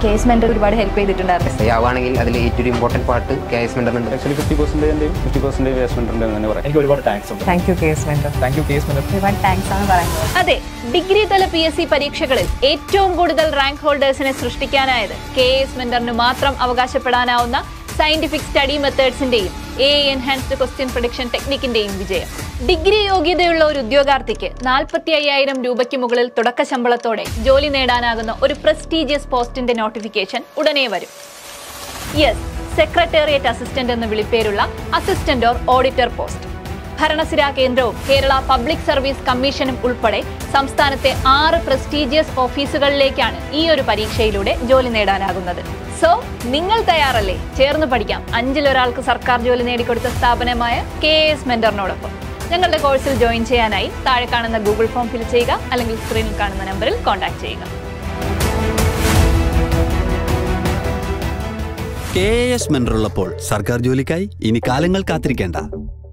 case mentor ഒരുപാട് help ചെയ്തിട്ടുണ്ടായിരുന്നു S I ആവുകയാണെങ്കിൽ അതിൽ ഏറ്റവും important part K S mentor actually fifty പെർസെൻറ്റേജിൻ്റെയും ഫിഫ്റ്റി പെർസെൻറ്റേജ് വേസ്റ്റ്മെൻ്റ് ഉണ്ട് എന്ന് തന്നെ പറയാം എനിക്ക് ഒരുപാട് താങ്ക്സ് ഉണ്ട് thank you KS mentor thank you KS mentor ഒരുപാട് താങ്ക്സ് ആണ് പറയുന്നത് അതെ ഡിഗ്രി തല പി എസ് സി പരീക്ഷകളിൽ ഏറ്റവും കൂടുതൽ റാങ്ക് ഹോൾഡേഴ്സിനെ സൃഷ്ടിക്കാനായത് കെ എസ് മെന്ററിന് മാത്രം അവകാശപ്പെടാനാവുന്ന സയന്റിഫിക് സ്റ്റഡി മെത്തേഡ്സിന്റെയും എ എൻഹാൻസ്ഡ് ക്വസ്റ്റ്യൻ പ്രൊഡിക്ഷൻ ടെക്നിക്കിന്റെയും വിജയം ഡിഗ്രി യോഗ്യതയുള്ള ഒരു ഉദ്യോഗാർത്ഥിക്ക് നാൽപ്പത്തി അയ്യായിരം രൂപയ്ക്ക് മുകളിൽ തുടക്ക ശമ്പളത്തോടെ ജോലി നേടാനാകുന്ന ഒരു പ്രസ്റ്റീജിയസ് പോസ്റ്റിന്റെ നോട്ടിഫിക്കേഷൻ ഉടനെ വരും യെസ് സെക്രട്ടേറിയറ്റ് അസിസ്റ്റന്റ് എന്ന വിളിപ്പേരുള്ള അസിസ്റ്റന്റ് ഓർ ഓഡിറ്റർ പോസ്റ്റ് ഭരണസിരാ കേന്ദ്രവും കേരള പബ്ലിക് സർവീസ് കമ്മീഷനും ഉൾപ്പെടെ സംസ്ഥാനത്തെ ആറ് പ്രസ്റ്റീജിയസ് ഓഫീസുകളിലേക്കാണ് ഈ ഒരു പരീക്ഷയിലൂടെ ജോലി നേടാനാകുന്നത് സോ നിങ്ങൾ തയ്യാറല്ലേ ചേർന്ന് പഠിക്കാം അഞ്ചിലൊരാൾക്ക് സർക്കാർ ജോലി നേടിക്കൊടുത്ത സ്ഥാപനമായ കെ എസ് മെന്ററിനോടൊപ്പം ഞങ്ങളുടെ കോഴ്സിൽ ജോയിൻ ചെയ്യാനായി താഴെ കാണുന്ന ഗൂഗിൾ ഫോം ഫിൽ ചെയ്യുക അല്ലെങ്കിൽ സ്ക്രീനിൽ കാണുന്ന നമ്പറിൽ കോൺടാക്ട് ചെയ്യുക കെ എസ് മെന്ററുള്ളപ്പോൾ സർക്കാർ ജോലിക്കായി ഇനി കാലങ്ങൾ കാത്തിരിക്കേണ്ട